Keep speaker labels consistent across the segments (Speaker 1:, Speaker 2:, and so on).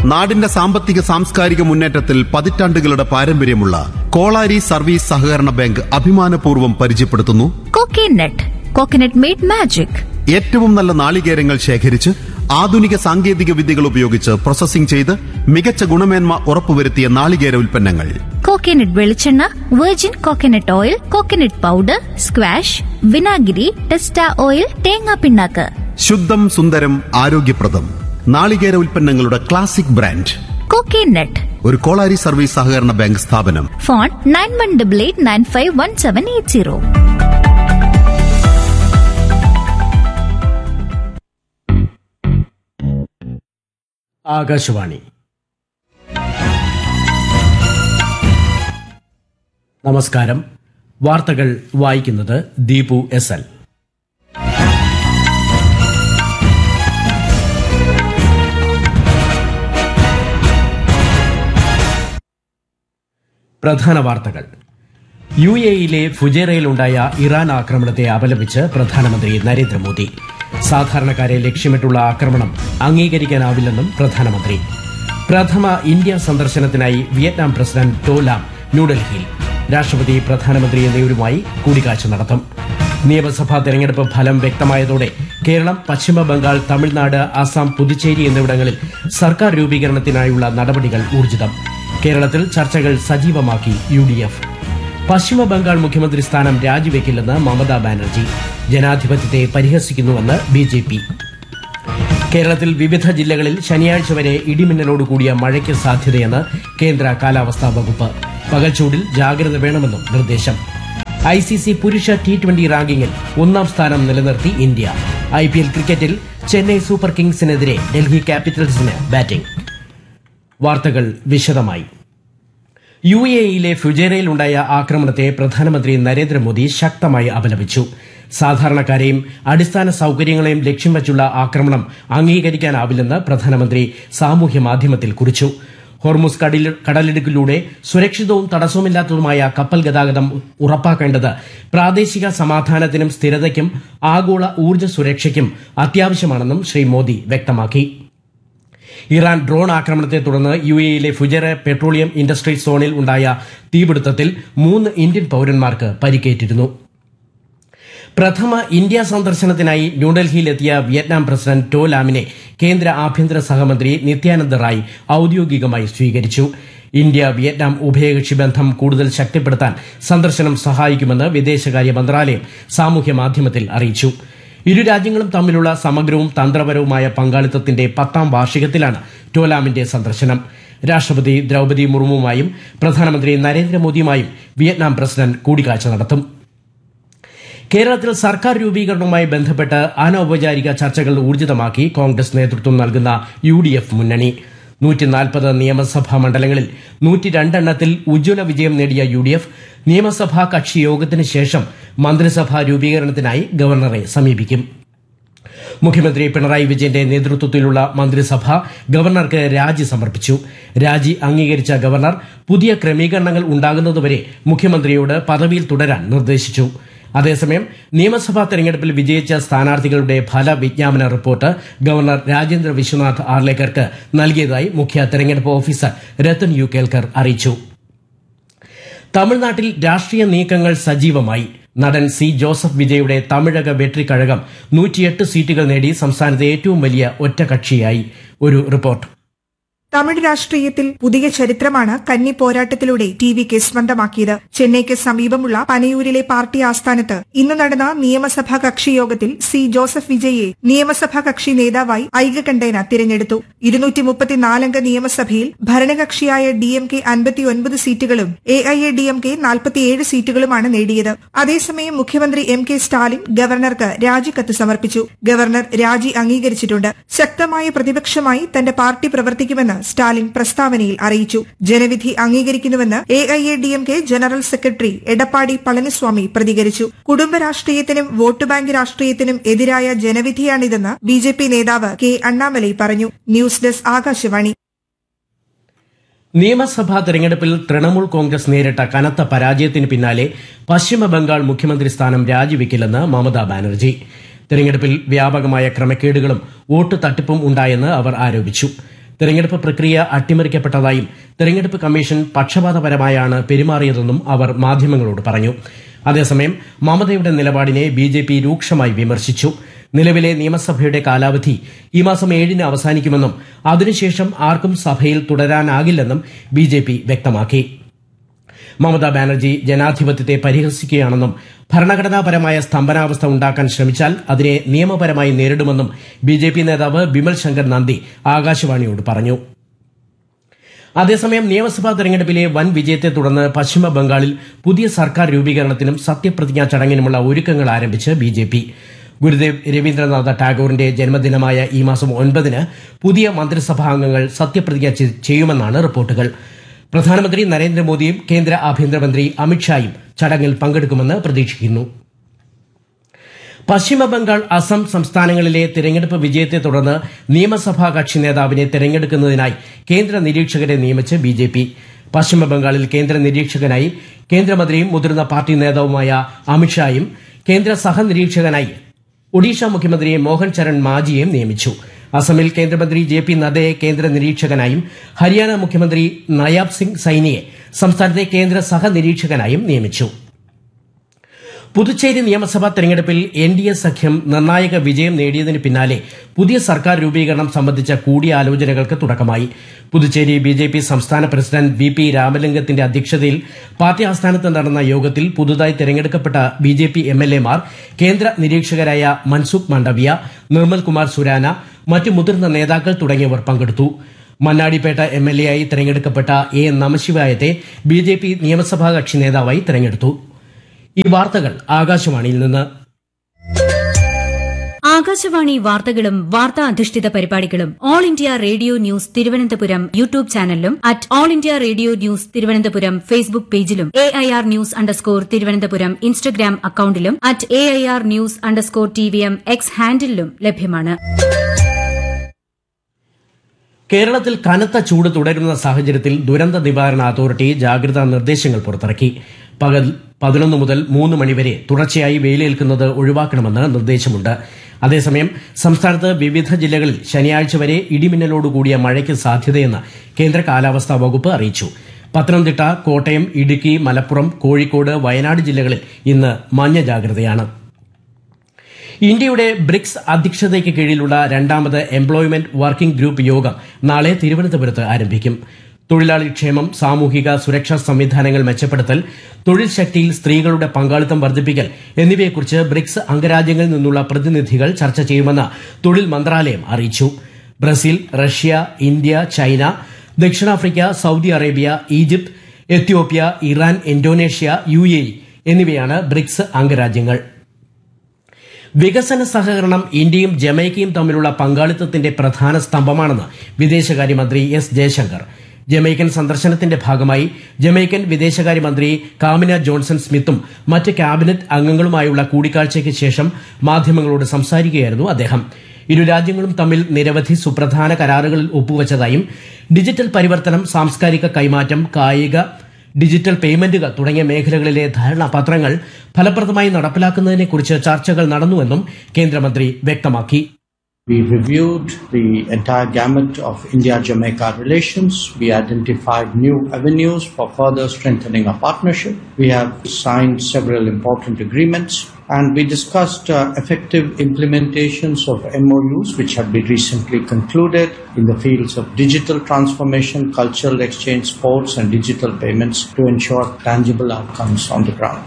Speaker 1: നാടിന്റെ സാമ്പത്തിക സാംസ്കാരിക മുന്നേറ്റത്തിൽ പതിറ്റാണ്ടുകളുടെ പാരമ്പര്യമുള്ള കോളാരി സർവീസ് സഹകരണ ബാങ്ക് അഭിമാനപൂർവ്വം പരിചയപ്പെടുത്തുന്നു
Speaker 2: കോക്കനട്ട് കോക്കനട്ട് മെയ്ഡ് മാജിക്
Speaker 1: ഏറ്റവും നല്ല നാളികേരങ്ങൾ ശേഖരിച്ച് ആധുനിക സാങ്കേതിക വിദ്യകൾ ഉപയോഗിച്ച് പ്രോസസ്സിംഗ് ചെയ്ത് മികച്ച ഗുണമേന്മ ഉറപ്പുവരുത്തിയ നാളികേര ഉൽപ്പന്നങ്ങൾ
Speaker 2: കോക്കനട്ട് വെളിച്ചെണ്ണ virgin coconut oil coconut powder squash വിനാഗിരി ടെസ്റ്റ ഓയിൽ തേങ്ങാ പിണ്ണാക്ക്
Speaker 1: ശുദ്ധം സുന്ദരം ആരോഗ്യപ്രദം നാളികേര ഉൽപ്പന്നങ്ങളുടെ ക്ലാസിക് ബ്രാൻഡ്
Speaker 2: കോക്കനട്ട്
Speaker 1: ഒരു കോളാരി സർവീസ് സഹകരണ ബാങ്ക് സ്ഥാപനം
Speaker 2: phone nine one double eight nine five one seven eight zero
Speaker 3: Akashvani നമസ്കാരം വാർത്തകൾ വായിക്കുന്നത് ദീപു എസ് എൽ പ്രധാന വാർത്തകൾ യു എയിലെ ഫുജേറയിലുണ്ടായ ഇറാൻ ആക്രമണത്തെ അപലപിച്ച് പ്രധാനമന്ത്രി നരേന്ദ്രമോദി സാധാരണക്കാരെ ലക്ഷ്യമിട്ടുള്ള ആക്രമണം അംഗീകരിക്കാനാവില്ലെന്നും പ്രധാനമന്ത്രി പ്രഥമ ഇന്ത്യ സന്ദർശനത്തിനായി വിയറ്റ്നാം പ്രസിഡന്റ് ടോലാം ന്യൂഡൽഹിയിൽ രാഷ്ട്രപതി പ്രധാനമന്ത്രി എന്നിവരുമായി കൂടിക്കാഴ്ച നടത്തും നിയമസഭാ തെരഞ്ഞെടുപ്പ് ഫലം വ്യക്തമായതോടെ കേരളം പശ്ചിമ ബംഗാൾ തമിഴ്നാട് അസം പുതുച്ചേരി എന്നിവിടങ്ങളിൽ സർക്കാർ രൂപീകരണത്തിനായുള്ള നടപടികൾ ഊർജിതം കേരളത്തിൽ ചർച്ചകൾ സജീവമാക്കി യു ഡി എഫ് പശ്ചിമ ബംഗാൾ മുഖ്യമന്ത്രി സ്ഥാനം രാജിവെക്കില്ലെന്ന് മമതാ ബാനർജി ജനാധിപത്യത്തെ പരിഹസിക്കുന്നുവെന്ന് ബി ജെ പി കേരളത്തിൽ വിവിധ ജില്ലകളിൽ ശനിയാഴ്ച വരെ ഇടിമിന്നലോട് കൂടിയ മഴയ്ക്ക് സാധ്യതയെന്ന് കേന്ദ്ര കാലാവസ്ഥാ വകുപ്പ് പകൽച്ചൂടിൽ ജാഗ്രത വേണമെന്നും നിർദ്ദേശം ഐ സി സി പുരുഷ ടി ട്വന്റി റാങ്കിങ്ങിൽ ഒന്നാം സ്ഥാനം നിലനിർത്തി ഇന്ത്യ ഐ പി എൽ ക്രിക്കറ്റിൽ ചെന്നൈ സൂപ്പർ കിങ്സിനെതിരെ ഡൽഹി ക്യാപിറ്റൽസിന് ബാറ്റിംഗ് വാർത്തകൾ വിശദമായി യു എയിലെ ഫുജേറയിലുണ്ടായ ആക്രമണത്തെ പ്രധാനമന്ത്രി നരേന്ദ്രമോദി ശക്തമായി അപലപിച്ചു സാധാരണക്കാരെയും അടിസ്ഥാന സൌകര്യങ്ങളെയും ലക്ഷ്യം വച്ചുള്ള ആക്രമണം അംഗീകരിക്കാനാവില്ലെന്ന് പ്രധാനമന്ത്രി സാമൂഹ്യ മാധ്യമത്തിൽ കുറിച്ചു ഹോർമുസ് കടലിൽ- കടലിടുക്കിലൂടെ സുരക്ഷിതവും തടസ്സവുമില്ലാത്തതുമായ കപ്പൽ ഗതാഗതം ഉറപ്പാക്കേണ്ടത് പ്രാദേശിക സമാധാനത്തിനും സ്ഥിരതയ്ക്കും ആഗോള ഊർജ്ജ സുരക്ഷയ്ക്കും അത്യാവശ്യമാണെന്നും ശ്രീ മോദി വ്യക്തമാക്കി ഇറാൻ ഡ്രോൺ ആക്രമണത്തെ തുടർന്ന് യു എയിലെ ഫുജറ പെട്രോളിയം ഇൻഡസ്ട്രി സോണിൽ ഉണ്ടായ തീപിടുത്തത്തിൽ മൂന്ന് ഇന്ത്യൻ പൌരന്മാർക്ക് പരിക്കേറ്റിരുന്നു പ്രഥമ ഇന്ത്യ സന്ദർശനത്തിനായി ന്യൂഡൽഹിയിലെത്തിയ വിയറ്റ്നാം പ്രസിഡന്റ് ടോ ലാമിനെ കേന്ദ്ര ആഭ്യന്തര സഹമന്ത്രി നിത്യാനന്ദ റായ് ഔദ്യോഗികമായി സ്വീകരിച്ചു ഇന്ത്യ വിയറ്റ്നാം ഉഭയകക്ഷി ബന്ധം കൂടുതൽ ശക്തിപ്പെടുത്താൻ സന്ദർശനം സഹായിക്കുമെന്ന് വിദേശകാര്യ മന്ത്രാലയം സാമൂഹ്യ മാധ്യമത്തിൽ അറിയിച്ചു ഇരു രാജ്യങ്ങളും തമ്മിലുള്ള സമഗ്രവും തന്ത്രപരവുമായ പങ്കാളിത്തത്തിന്റെ പത്താം വാർഷികത്തിലാണ് ടോലാമിന്റെ സന്ദർശനം രാഷ്ട്രപതി ദ്രൌപതി മുർമുവുമായും പ്രധാനമന്ത്രി നരേന്ദ്രമോദിയുമായും വിയറ്റ്നാം പ്രസിഡന്റ് കൂടിക്കാഴ്ച നടത്തും കേരളത്തിൽ സർക്കാർ രൂപീകരണവുമായി ബന്ധപ്പെട്ട് അനൌപചാരിക ചർച്ചകൾ ഊർജിതമാക്കി കോൺഗ്രസ് നേതൃത്വം നൽകുന്ന യു ഡി എഫ് മുന്നണി നൂറ്റിനാൽപ്പത് നിയമസഭാ മണ്ഡലങ്ങളിൽ നൂറ്റി രണ്ടെണ്ണത്തിൽ ഉജ്ജ്വല വിജയം നേടിയ യു ഡി എഫ് നിയമസഭാ കക്ഷി യോഗത്തിന് ശേഷം മന്ത്രിസഭാ രൂപീകരണത്തിനായി ഗവർണറെ സമീപിക്കും മുഖ്യമന്ത്രി പിണറായി വിജയന്റെ നേതൃത്വത്തിലുള്ള മന്ത്രിസഭ ഗവർണർക്ക് രാജി സമർപ്പിച്ചു രാജി അംഗീകരിച്ച ഗവർണർ പുതിയ ക്രമീകരണങ്ങൾ ഉണ്ടാകുന്നതുവരെ മുഖ്യമന്ത്രിയോട് പദവിയിൽ തുടരാൻ നിർദ്ദേശിച്ചു അതേസമയം നിയമസഭാ തെരഞ്ഞെടുപ്പിൽ വിജയിച്ച സ്ഥാനാർത്ഥികളുടെ ഫലവിജ്ഞാപന റിപ്പോർട്ട് ഗവർണർ രാജേന്ദ്ര വിശ്വനാഥ് ആർലേക്കർക്ക് നൽകിയതായി മുഖ്യ തെരഞ്ഞെടുപ്പ് ഓഫീസർ രത്തൻ യു കേൽക്കർ അറിയിച്ചു തമിഴ്നാട്ടിൽ രാഷ്ട്രീയ നീക്കങ്ങൾ സജീവമായി നടൻ സി ജോസഫ് വിജയുടെ തമിഴക വെട്രിക്കഴകം നൂറ്റിയെട്ട് സീറ്റുകൾ നേടി സംസ്ഥാനത്തെ ഏറ്റവും വലിയ ഒറ്റകക്ഷിയായി ഒരു റിപ്പോർട്ട്
Speaker 4: തമിഴ് രാഷ്ട്രീയത്തിൽ പുതിയ ചരിത്രമാണ് കന്നി പോരാട്ടത്തിലൂടെ ടി വി കെ സ്വന്തമാക്കിയത് ചെന്നൈക്ക് സമീപമുള്ള പനയൂരിലെ പാർട്ടി ആസ്ഥാനത്ത് ഇന്ന് നടന്ന നിയമസഭാ കക്ഷി യോഗത്തിൽ സി ജോസഫ് വിജയെ നിയമസഭാ കക്ഷി നേതാവായി ഐകകണ്ഠേന തിരഞ്ഞെടുത്തു ഇരുന്നൂറ്റി മുപ്പത്തിനാലംഗ നിയമസഭയിൽ ഭരണകക്ഷിയായ ഡി എം കെ അൻപത്തിയൊൻപത് സീറ്റുകളും A I A D M K നാൽപ്പത്തിയേഴ് സീറ്റുകളുമാണ് നേടിയത് അതേസമയം മുഖ്യമന്ത്രി എം കെ സ്റ്റാലിൻ ഗവർണർക്ക് രാജിക്കത്ത് സമർപ്പിച്ചു ഗവർണർ രാജി അംഗീകരിച്ചിട്ടുണ്ട് ശക്തമായ പ്രതിപക്ഷമായി തന്റെ പാർട്ടി പ്രവർത്തിക്കുമെന്ന് സ്റ്റാലിൻ പ്രസ്താവനയിൽ അറിയിച്ചു ജനവിധി അംഗീകരിക്കുന്നുവെന്ന് A I A D M K general secretary Edappadi Palaniswami പ്രതികരിച്ചു കുടുംബ രാഷ്ട്രീയത്തിനും വോട്ട് ബാങ്ക് രാഷ്ട്രീയത്തിനും എതിരായ ജനവിധിയാണിതെന്ന് ബി ജെ പി നേതാവ് കെ അണ്ണാമലൈ പറഞ്ഞു ന്യൂസ് ഡെസ്ക് ആകാശവാണി
Speaker 3: നിയമസഭാ തെരഞ്ഞെടുപ്പിൽ തൃണമൂൽ കോൺഗ്രസ് നേരിട്ട കനത്ത പരാജയത്തിന് പിന്നാലെ പശ്ചിമ ബംഗാൾ മുഖ്യമന്ത്രി സ്ഥാനം രാജിവെക്കില്ലെന്ന് മമതാ ബാനർജി തെരഞ്ഞെടുപ്പിൽ വ്യാപകമായ ക്രമക്കേടുകളും വോട്ട് തട്ടിപ്പും ഉണ്ടായെന്ന് അവർ ആരോപിച്ചു തെരഞ്ഞെടുപ്പ് പ്രക്രിയ അട്ടിമറിക്കപ്പെട്ടതായും തെരഞ്ഞെടുപ്പ് കമ്മീഷൻ പക്ഷപാതപരമായാണ് പെരുമാറിയതെന്നും അവർ മാധ്യമങ്ങളോട് പറഞ്ഞു അതേസമയം മമതയുടെ നിലപാടിനെ ബി ജെ പി രൂക്ഷമായി വിമർശിച്ചു നിലവിലെ നിയമസഭയുടെ കാലാവധി ഈ മാസം ഏഴിന് അവസാനിക്കുമെന്നും അതിനുശേഷം ആർക്കും സഭയിൽ തുടരാനാകില്ലെന്നും ബി ജെ പി വ്യക്തമാക്കി മമതാ ബാനർജി ജനാധിപത്യത്തെ പരിഹസിക്കുകയാണെന്നും ഭരണഘടനാപരമായ സ്തംഭനാവസ്ഥ ഉണ്ടാക്കാൻ ശ്രമിച്ചാൽ അതിനെ നിയമപരമായി നേരിടുമെന്നും ബി ജെ പി നേതാവ് ബിമൽ ശങ്കർ നന്ദി ആകാശവാണിയോട് പറഞ്ഞു അതേസമയം നിയമസഭാ തെരഞ്ഞെടുപ്പിലെ വൻ വിജയത്തെ തുടർന്ന് പശ്ചിമ ബംഗാളിൽ പുതിയ സർക്കാർ രൂപീകരണത്തിനും സത്യപ്രതിജ്ഞാ ചടങ്ങിനുമുള്ള ഒരുക്കങ്ങൾ ആരംഭിച്ച് B J P Gurudev Rabindranath ടാഗോറിന്റെ ജന്മദിനമായ ഈ മാസം ഒൻപതിന് പുതിയ മന്ത്രിസഭാ അംഗങ്ങൾ സത്യപ്രതിജ്ഞ ചെ- ചെയ്യുമെന്നാണ് റിപ്പോർട്ടുകൾ പ്രധാനമന്ത്രി നരേന്ദ്രമോദിയും കേന്ദ്ര ആഭ്യന്തരമന്ത്രി അമിത്ഷായും ചടങ്ങിൽ പങ്കെടുക്കുമെന്ന് പ്രതീക്ഷിക്കുന്നു പശ്ചിമ ബംഗാൾ അസം സംസ്ഥാനങ്ങളിലെ തിരഞ്ഞെടുപ്പ് വിജയത്തെ തുടർന്ന് നിയമസഭാ കക്ഷി നേതാവിനെ തിരഞ്ഞെടുക്കുന്നതിനായി കേന്ദ്ര നിരീക്ഷകരെ നിയമിച്ച് ബി ജെ പി പശ്ചിമ ബംഗാളിൽ കേന്ദ്ര നിരീക്ഷകനായി കേന്ദ്രമന്ത്രിയും മുതിർന്ന പാർട്ടി നേതാവുമായ അമിത്ഷായും കേന്ദ്ര സഹനിരീക്ഷകനായി ഒഡീഷ മുഖ്യമന്ത്രി മോഹൻ ചരൺ മാജിയെയും നിയമിച്ചു അസമിൽ കേന്ദ്രമന്ത്രി ജെ പി നദ്ദയെ കേന്ദ്ര നിരീക്ഷകനായും ഹരിയാന മുഖ്യമന്ത്രി നയാബ് സിംഗ് സൈനിയെ സംസ്ഥാനത്തെ കേന്ദ്ര സഹനിരീക്ഷകനായും നിയമിച്ചു പുതുച്ചേരി നിയമസഭാ തെരഞ്ഞെടുപ്പിൽ എൻ ഡി എ സഖ്യം നിർണായക വിജയം നേടിയതിന് പിന്നാലെ പുതിയ സർക്കാർ രൂപീകരണം സംബന്ധിച്ച കൂടിയാലോചനകൾക്ക് തുടക്കമായി പുതുച്ചേരി ബി ജെ പി സംസ്ഥാന പ്രസിഡന്റ് വി പി രാമലിംഗത്തിന്റെ അധ്യക്ഷതയിൽ പാർട്ടി ആസ്ഥാനത്ത് നടന്ന യോഗത്തിൽ പുതുതായി തെരഞ്ഞെടുക്കപ്പെട്ട B J P M L എമാർ കേന്ദ്ര നിരീക്ഷകരായ മൻസുഖ് മാണ്ഡവ്യ നിർമ്മൽ കുമാർ സുരാന മറ്റു മുതിർന്ന നേതാക്കൾ തുടങ്ങിയവർ പങ്കെടുത്തു മണ്ണാടിപ്പേട്ട എം എൽ എ ആയി തെരഞ്ഞെടുക്കപ്പെട്ട എ നമശിവായത്തെ ബി ജെ പി നിയമസഭാ കക്ഷി നേതാവായി തെരഞ്ഞെടുത്തു ഈ വാർത്തകൾ ആകാശവാണിയിൽ നിന്ന്
Speaker 5: ആകാശവാണി വാർത്തകളും വാർത്താ അധിഷ്ഠിത പരിപാടികളും All India Radio news Thiruvananthapuram YouTube ചാനലിലും at All India Radio news Thiruvananthapuram Facebook പേജിലും A I R news underscore Thiruvananthapuram Instagram അക്കൌണ്ടിലും at A I R news underscore T V M X ഹാൻഡിലും ലഭ്യമാണ്
Speaker 3: കേരളത്തിൽ കനത്ത ചൂട് തുടരുന്ന സാഹചര്യത്തിൽ ദുരന്ത നിവാരണ അതോറിറ്റി ജാഗ്രതാ നിർദ്ദേശങ്ങൾ പുറത്തിറക്കി പകൽ പതിനൊന്ന് മുതൽ മൂന്ന് മണിവരെ തുടർച്ചയായി വെയിലേൽക്കുന്നത് ഒഴിവാക്കണമെന്ന് നിർദ്ദേശമുണ്ട് അതേസമയം സംസ്ഥാനത്ത് വിവിധ ജില്ലകളിൽ ശനിയാഴ്ച വരെ ഇടിമിന്നലോടുകൂടിയ മഴയ്ക്ക് സാധ്യതയെന്ന് കേന്ദ്ര കാലാവസ്ഥാ വകുപ്പ് അറിയിച്ചു പത്തനംതിട്ട കോട്ടയം ഇടുക്കി മലപ്പുറം കോഴിക്കോട് വയനാട് ജില്ലകളിൽ ഇന്ന് മഞ്ഞ ജാഗ്രതയാണ് ഇന്ത്യയുടെ ബ്രിക്സ് അധ്യക്ഷതയ്ക്ക് കീഴിലുള്ള രണ്ടാമത് എംപ്ലോയ്മെന്റ് വർക്കിംഗ് ഗ്രൂപ്പ് യോഗം നാളെ തിരുവനന്തപുരത്ത് ആരംഭിക്കും തൊഴിലാളി ക്ഷേമം സാമൂഹിക സുരക്ഷാ സംവിധാനങ്ങൾ മെച്ചപ്പെടുത്തൽ തൊഴിൽ ശക്തിയിൽ സ്ത്രീകളുടെ പങ്കാളിത്തം വർദ്ധിപ്പിക്കൽ എന്നിവയെക്കുറിച്ച് ബ്രിക്സ് അംഗരാജ്യങ്ങളിൽ നിന്നുള്ള പ്രതിനിധികൾ ചർച്ച ചെയ്യുമെന്ന് തൊഴിൽ മന്ത്രാലയം അറിയിച്ചു ബ്രസീൽ റഷ്യ ഇന്ത്യ ചൈന ദക്ഷിണാഫ്രിക്ക Saudi Arabia Egypt Ethiopia Iran Indonesia U A E എന്നിവയാണ് ബ്രിക്സ് അംഗരാജ്യങ്ങൾ വികസന സഹകരണം ഇന്ത്യയും ജമൈക്കയും തമ്മിലുള്ള പങ്കാളിത്തത്തിന്റെ പ്രധാന സ്തംഭമാണെന്ന് വിദേശകാര്യമന്ത്രി എസ് ജയശങ്കർ ജമൈക്കൻ സന്ദർശനത്തിന്റെ ഭാഗമായി ജമൈക്കൻ വിദേശകാര്യമന്ത്രി കാമിന ജോൺസൺ സ്മിത്തും മറ്റ് ക്യാബിനറ്റ് അംഗങ്ങളുമായുള്ള കൂടിക്കാഴ്ചയ്ക്ക് ശേഷം മാധ്യമങ്ങളോട് സംസാരിക്കുകയായിരുന്നു അദ്ദേഹം ഇരു രാജ്യങ്ങളും തമ്മിൽ നിരവധി സുപ്രധാന കരാറുകളിൽ ഒപ്പുവച്ചതായും ഡിജിറ്റൽ പരിവർത്തനം സാംസ്കാരിക കൈമാറ്റം കായിക ഡിജിറ്റൽ പേയ്മെന്റുകൾ തുടങ്ങിയ മേഖലകളിലെ ധാരണാപത്രങ്ങൾ ഫലപ്രദമായി നടപ്പിലാക്കുന്നതിനെക്കുറിച്ച് ചർച്ചകൾ നടന്നുവെന്നും കേന്ദ്രമന്ത്രി വ്യക്തമാക്കി
Speaker 6: We reviewed the entire gamut of India Jamaica relations. We identified new avenues for further strengthening our partnership. We have signed several important agreements and we discussed uh, effective implementations of MOUs which have been recently concluded in the fields of digital transformation, cultural exchange, sports, and digital payments to ensure tangible outcomes on the ground.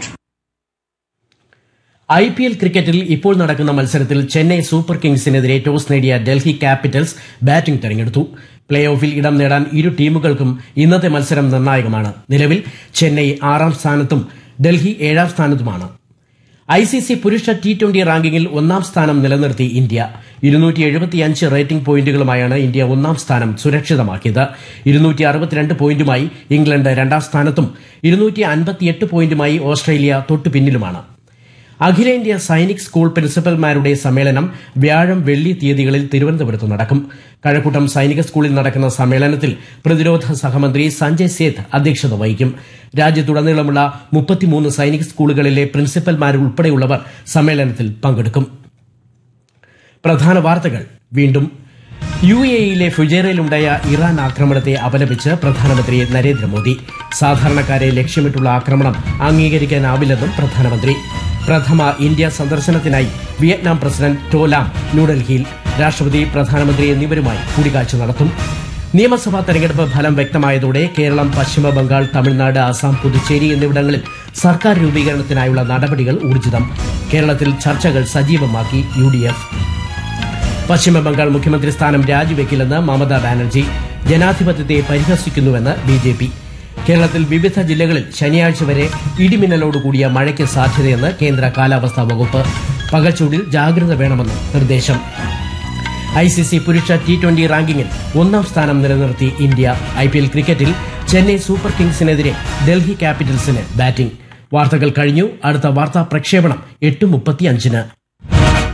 Speaker 3: I P L ക്രിക്കറ്റിൽ ഇപ്പോൾ നടക്കുന്ന മത്സരത്തിൽ Chennai super കിങ്സിനെതിരെ toss നേടിയ Delhi Capitals batting തെരഞ്ഞെടുത്തു play ഓഫിൽ ഇടം നേടാൻ ഇരു ടീമുകൾക്കും ഇന്നത്തെ മത്സരം നിർണായകമാണ് നിലവിൽ ചെന്നൈ ആറാം സ്ഥാനത്തും ഡൽഹി ഏഴാം സ്ഥാനത്തുമാണ് ഐ സി സി പുരുഷ ടി ട്വന്റി റാങ്കിങ്ങിൽ ഒന്നാം സ്ഥാനം നിലനിർത്തി ഇന്ത്യ ഇരുന്നൂറ്റി എഴുപത്തിയഞ്ച് റേറ്റിംഗ് പോയിന്റുകളുമായാണ് ഇന്ത്യ ഒന്നാം സ്ഥാനം സുരക്ഷിതമാക്കിയത് ഇരുന്നൂറ്റി അറുപത്തിരണ്ട് പോയിന്റുമായി ഇംഗ്ലണ്ട് രണ്ടാം സ്ഥാനത്തും ഇരുന്നൂറ്റി അൻപത്തിയെട്ട് പോയിന്റുമായി ഓസ്ട്രേലിയ തൊട്ടു പിന്നിലുമാണ് അഖിലേന്ത്യാ സൈനിക് സ്കൂൾ പ്രിൻസിപ്പൽമാരുടെ സമ്മേളനം വ്യാഴം വെള്ളി തീയതികളിൽ തിരുവനന്തപുരത്ത് നടക്കും കഴക്കൂട്ടം സൈനിക സ്കൂളിൽ നടക്കുന്ന സമ്മേളനത്തിൽ പ്രതിരോധ സഹമന്ത്രി സഞ്ജയ് സേത്ത് അധ്യക്ഷത വഹിക്കും രാജ്യത്തുടനീളമുള്ള മുപ്പത്തിമൂന്ന് സൈനിക സ്കൂളുകളിലെ പ്രിൻസിപ്പൽമാരുൾപ്പെടെയുള്ളവർ സമ്മേളനത്തിൽ പങ്കെടുക്കും പ്രധാന വാർത്തകൾ വീണ്ടും യു എയിലെ ഫുജേറയിലുണ്ടായ ഇറാൻ ആക്രമണത്തെ അപലപിച്ച് പ്രധാനമന്ത്രി നരേന്ദ്രമോദി സാധാരണക്കാരെ ലക്ഷ്യമിട്ടുള്ള ആക്രമണം അംഗീകരിക്കാനാവില്ലെന്നും പ്രധാനമന്ത്രി പ്രഥമ ഇന്ത്യ സന്ദർശനത്തിനായി വിയറ്റ്നാം പ്രസിഡന്റ് ടോലാം ന്യൂഡൽഹിയിൽ രാഷ്ട്രപതി പ്രധാനമന്ത്രി എന്നിവരുമായി കൂടിക്കാഴ്ച നടത്തും നിയമസഭാ തെരഞ്ഞെടുപ്പ് ഫലം വ്യക്തമായതോടെ കേരളം പശ്ചിമ ബംഗാൾ തമിഴ്നാട് അസം പുതുച്ചേരി എന്നിവിടങ്ങളിൽ സർക്കാർ രൂപീകരണത്തിനായുള്ള നടപടികൾ ഊർജിതം കേരളത്തിൽ ചർച്ചകൾ സജീവമാക്കി യു ഡി എഫ് പശ്ചിമ ബംഗാൾ മുഖ്യമന്ത്രി സ്ഥാനം രാജിവെക്കില്ലെന്ന് മമതാ ബാനർജി ജനാധിപത്യത്തെ പരിഹസിക്കുന്നുവെന്ന് ബി ജെ പി കേരളത്തിൽ വിവിധ ജില്ലകളിൽ ശനിയാഴ്ച വരെ ഇടിമിന്നലോടുകൂടിയ മഴയ്ക്ക് സാധ്യതയെന്ന് കേന്ദ്ര കാലാവസ്ഥാ വകുപ്പ് പകൽച്ചൂടിൽ ജാഗ്രത വേണമെന്നും നിർദ്ദേശം ഐ സി സി പുരുഷ ടി ട്വന്റി റാങ്കിങ്ങിൽ ഒന്നാം സ്ഥാനം നിലനിർത്തി ഇന്ത്യ ഐ പി എൽ ക്രിക്കറ്റിൽ ചെന്നൈ സൂപ്പർ കിങ്സിനെതിരെ ഡൽഹി ക്യാപിറ്റൽസിന് ബാറ്റിംഗ് വാർത്തകൾ കഴിഞ്ഞു അടുത്ത വാർത്താ പ്രക്ഷേപണം എട്ട് മുപ്പത്തിയഞ്ചിന്